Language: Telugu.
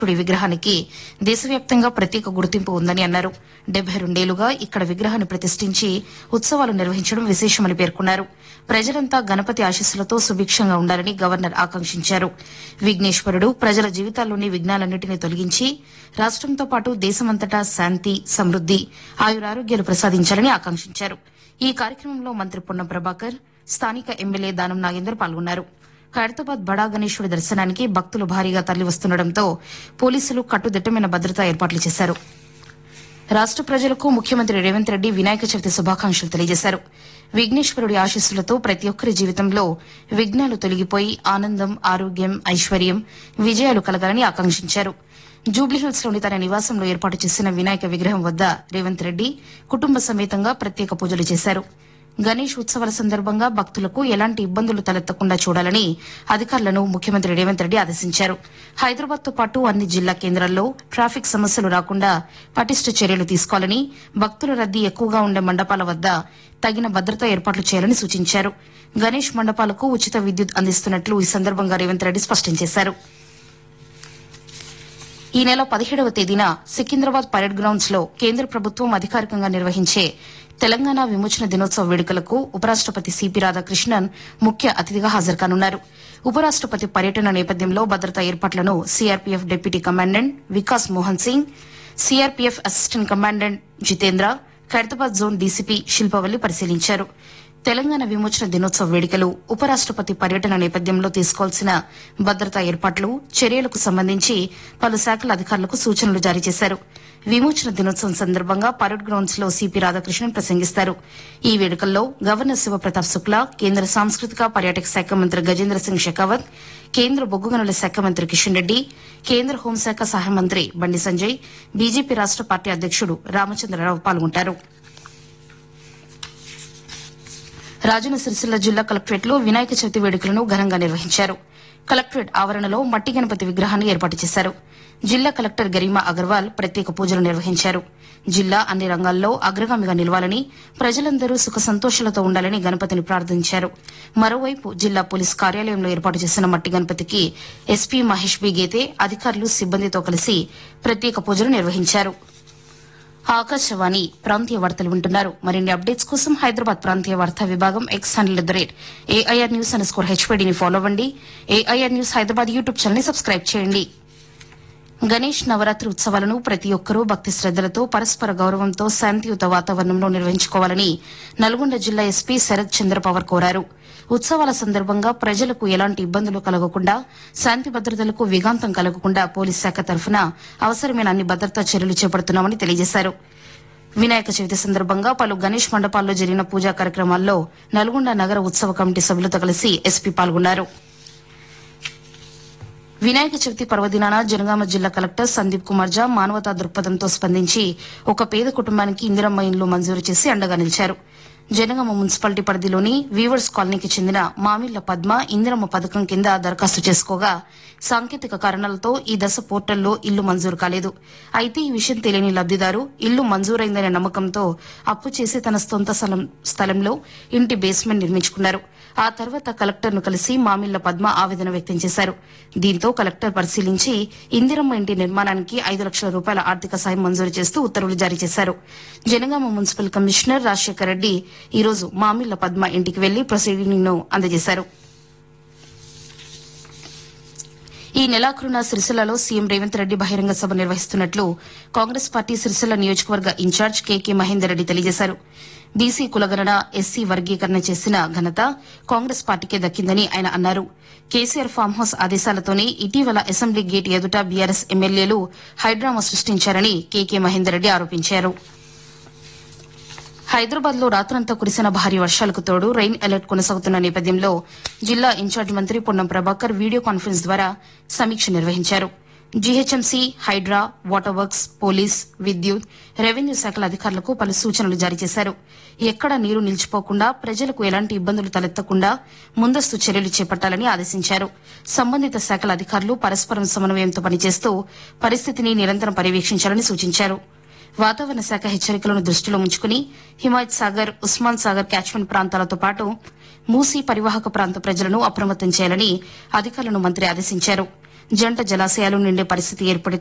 డి విగ్రహానికి దేశవ్యాప్తంగా ప్రత్యేక గుర్తింపు ఉందని అన్నారు డెబ్బై రెండేళ్లుగా ఇక్కడ విగ్రహాన్ని ప్రతిష్ఠించి ఉత్సవాలు నిర్వహించడం విశేషమని పేర్కొన్నారు ప్రజలంతా గణపతి ఆశీస్సులతో సుభిక్షంగా ఉండాలని గవర్నర్ ఆకాంక్షించారు విఘ్నేశ్వరుడు ప్రజల జీవితాల్లోని విఘ్నాలన్నింటినీ తొలగించి రాష్టంతో పాటు దేశమంతటా శాంతి సమృద్ది ఆయురారోగ్యాలు ప్రసాదించాలని ఆకాంక్షించారు ఈ కార్యక్రమంలో మంత్రి పొన్నం ప్రభాకర్ స్థానిక ఎమ్మెల్యే దానం నాగేందర్ పాల్గొన్నారు ఖైరతాబాద్ బడా గణేశుడి దర్శనానికి భక్తులు భారీగా తరలివస్తుండటంతో పోలీసులు కట్టుదిట్టమైన భద్రతా ఏర్పాట్లు చేశారు రాష్ట ప్రజలకు ముఖ్యమంత్రి రేవంత్ రెడ్డి వినాయక చవితి శుభాకాంక్షలు తెలియజేశారు విఘ్నేశ్వరుడి ఆశీస్సులతో ప్రతి ఒక్కరి జీవితంలో విఘ్నాలు తొలగిపోయి ఆనందం ఆరోగ్యం ఐశ్వర్యం విజయాలు కలగాలని ఆకాంక్షించారు జూబ్లీహిల్స్ లోని తన నివాసంలో ఏర్పాటు చేసిన వినాయక విగ్రహం వద్ద రేవంత్ రెడ్డి కుటుంబ సమేతంగా ప్రత్యేక పూజలు చేశారు గణేష్ ఉత్సవాల సందర్భంగా భక్తులకు ఎలాంటి ఇబ్బందులు తలెత్తకుండా చూడాలని అధికారులను ముఖ్యమంత్రి రేవంత్ రెడ్డి ఆదేశించారు హైదరాబాద్ తో పాటు అన్ని జిల్లా కేంద్రాల్లో ట్రాఫిక్ సమస్యలు రాకుండా పటిష్ట చర్యలు తీసుకోవాలని భక్తుల రద్దీ ఎక్కువగా ఉండే మండపాల వద్ద తగిన భద్రతా ఏర్పాట్లు చేయాలని సూచించారు గణేష్ మండపాలకు ఉచిత విద్యుత్ అందిస్తున్నట్లు ఈ సందర్భంగా రేవంత్ రెడ్డి స్పష్టం చేశారు ఈ నెల పదిహేడవ తేదీన సికింద్రాబాద్ పరేడ్ గ్రౌండ్స్ లో కేంద్ర ప్రభుత్వం అధికారికంగా నిర్వహించే తెలంగాణ విమోచన దినోత్సవ వేడుకలకు ఉపరాష్టపతి సిపి రాధాకృష్ణన్ ముఖ్య అతిథిగా హాజరుకానున్నారు ఉపరాష్టపతి పర్యటన నేపథ్యంలో భద్రతా ఏర్పాట్లను CRPF deputy commandant Vikas Mohan Singh CRPF assistant commandant Jitendra Khairatabad zone DCP Shilpavalli పరిశీలించారు తెలంగాణ విమోచన దినోత్సవ వేడుకలు ఉపరాష్టపతి పర్యటన నేపథ్యంలో తీసుకోవాల్సిన భద్రతా ఏర్పాట్లు చర్యలకు సంబంధించి పలు శాఖల అధికారులకు సూచనలు జారీ చేశారు విమోచన దినోత్సవం సందర్భంగా పరేడ్ గ్రౌండ్స్ లో సిపి రాధాకృష్ణన్ ప్రసంగిస్తారు ఈ వేడుకల్లో గవర్నర్ శివప్రతాప్ శుక్లా కేంద్ర సాంస్కృతిక పర్యాటక శాఖ మంత్రి గజేంద్ర సింగ్ షెకావత్ కేంద్ర బొగ్గు గనుల శాఖ మంత్రి కిషన్ రెడ్డి కేంద్ర హోంశాఖ సహాయ మంత్రి బండి సంజయ్ బీజేపీ రాష్ట పార్టీ అధ్యకుడు రామచంద్రరావు పాల్గొంటారు రాజన్న సిరిసిల్ల జిల్లా కలెక్టరేట్ లో వినాయక చవితి వేడుకలను ఘనంగా నిర్వహించారు కలెక్టరేట్ ఆవరణలో మట్టి గణపతి విగ్రహాన్ని ఏర్పాటు చేశారు జిల్లా కలెక్టర్ గరిమా అగర్వాల్ ప్రత్యేక పూజలు నిర్వహించారు జిల్లా అన్ని రంగాల్లో అగ్రగామిగా నిలవాలని ప్రజలందరూ సుఖ సంతోషాలతో ఉండాలని గణపతిని ప్రార్థించారు మరోవైపు జిల్లా పోలీస్ కార్యాలయంలో ఏర్పాటు చేసిన మట్టి గణపతికి ఎస్పీ మహేష్ బి గీతే అధికారులు సిబ్బందితో కలిసి ప్రత్యేక పూజలు నిర్వహించారు ఆకాశవాణి ప్రాంతీయ వార్తలు వింటున్నారు మరిన్ని అప్డేట్స్ కోసం హైదరాబాద్ ప్రాంతీయ వార్తా విభాగం X handle at the rate AIR news underscore హెచ్పీడీని ఫాలో అవ్వండి AIR news Hyderabad YouTube channel ని సబ్స్క్రైబ్ చేయండి గణేష్ నవరాత్రి ఉత్సవాలను ప్రతి ఒక్కరూ భక్తి శ్రద్దలతో పరస్పర గౌరవంతో శాంతియుత వాతావరణంలో నిర్వహించుకోవాలని నల్గొండ జిల్లా ఎస్పీ శరత్ చంద్ర పవర్ కోరారు ఉత్సవాల సందర్భంగా ప్రజలకు ఎలాంటి ఇబ్బందులు కలగకుండా శాంతి భద్రతలకు విఘాంతం కలగకుండా పోలీస్ శాఖ తరఫున అవసరమైన అన్ని భద్రతా చర్యలు చేపడుతున్నామని తెలియజేశారు వినాయక చవితి సందర్భంగా పలు గణేష్ మండపాల్లో జరిగిన పూజా కార్యక్రమాల్లో నల్గొండ నగర ఉత్సవ కమిటీ సభ్యులతో కలిసి ఎస్పీ పాల్గొన్నారు వినాయక చవితి పర్వదినాన జనగామ జిల్లా కలెక్టర్ సందీప్ కుమార్ జా మానవతా దృక్పథంతో స్పందించి ఒక పేద కుటుంబానికి ఇందిరమ్మ ఇండ్లు మంజూరు చేసి అండగా నిలిచారు జనగామ మున్సిపాలిటీ పరిధిలోని వీవర్స్ కాలనీకి చెందిన మామిళ్ల పద్మ ఇందిరమ్మ పథకం కింద దరఖాస్తు చేసుకోగా సాంకేతిక కారణాలతో ఈ దశ పోర్టల్లో ఇల్లు మంజూరు కాలేదు అయితే ఈ విషయం తెలియని లబ్దిదారు ఇల్లు మంజూరైందనే నమ్మకంతో అప్పు చేసి తన సొంత స్థలం- స్థలంలో ఇంటి బేస్మెంట్ నిర్మించుకున్నారు ఆ తర్వాత కలెక్టర్ను కలిసి మామిళ్ల పద్మ ఆవేదన వ్యక్తం చేశారు దీంతో కలెక్టర్ పరిశీలించి ఇందిరమ్మ ఇంటి నిర్మాణానికి ఐదు లక్షల రూపాయల ఆర్థిక సాయం మంజూరు చేస్తూ ఉత్తర్వులు జారీ చేశారు జనగామ మున్సిపల్ కమిషనర్ రాజశేఖర్ రెడ్డి ఈ రోజు మామిళ్ల పద్మ ఇంటికి వెళ్లి ప్రొసీడింగ్ ను అందజేశారు ఈ నెలాఖరున సిరిసిల్లలో సీఎం రేవంత్ రెడ్డి బహిరంగ సభ నిర్వహిస్తున్నట్లు కాంగ్రెస్ పార్టీ సిరిసిల్ల నియోజకవర్గ ఇన్ఛార్జ్ కేకే మహేందర్ రెడ్డి తెలియజేశారు బీసీ కులగణన ఎస్సీ వర్గీకరణ చేసిన ఘనత కాంగ్రెస్ పార్టీకే దక్కిందని ఆయన అన్నారు కేసీఆర్ ఫామ్ హౌస్ ఆదేశాలతోనే ఇటీవల అసెంబ్లీ గేట్ ఎదుట బీఆర్ఎస్ ఎమ్మెల్యేలు హైడ్రామా సృష్టించారని కేకే మహేందర్ రెడ్డి ఆరోపించారు హైదరాబాద్ లో రాత్రంతా కురిసిన భారీ వర్షాలకు తోడు రెయిన్ అలర్ట్ కొనసాగుతున్న నేపథ్యంలో జిల్లా ఇన్ఛార్జ్ మంత్రి పొన్నం ప్రభాకర్ వీడియో కాన్ఫరెన్స్ ద్వారా సమీక్ష నిర్వహించారు GHMC HYDRAA water works police విద్యుత్ రెవెన్యూ శాఖల అధికారులకు పలు సూచనలు జారీ చేశారు ఎక్కడా నీరు నిలిచిపోకుండా ప్రజలకు ఎలాంటి ఇబ్బందులు తలెత్తకుండా ముందస్తు చర్యలు చేపట్టాలని ఆదేశించారు సంబంధిత శాఖల అధికారులు పరస్పరం సమన్వయంతో పనిచేస్తూ పరిస్థితిని నిరంతరం పర్యవేక్షించాలని సూచించారు వాతావరణ శాఖ హెచ్చరికలను దృష్టిలో ఉంచుకుని హిమాయత్ సాగర్ ఉస్మాన్ సాగర్ క్యాచ్మెంట్ ప్రాంతాలతో పాటు మూసీ పరివాహక ప్రాంత ప్రజలను అప్రమత్తం చేయాలని అధికారులను మంత్రి ఆదేశించారు జంట జలాశయాలు నిండే పరిస్థితి ఏర్పడితే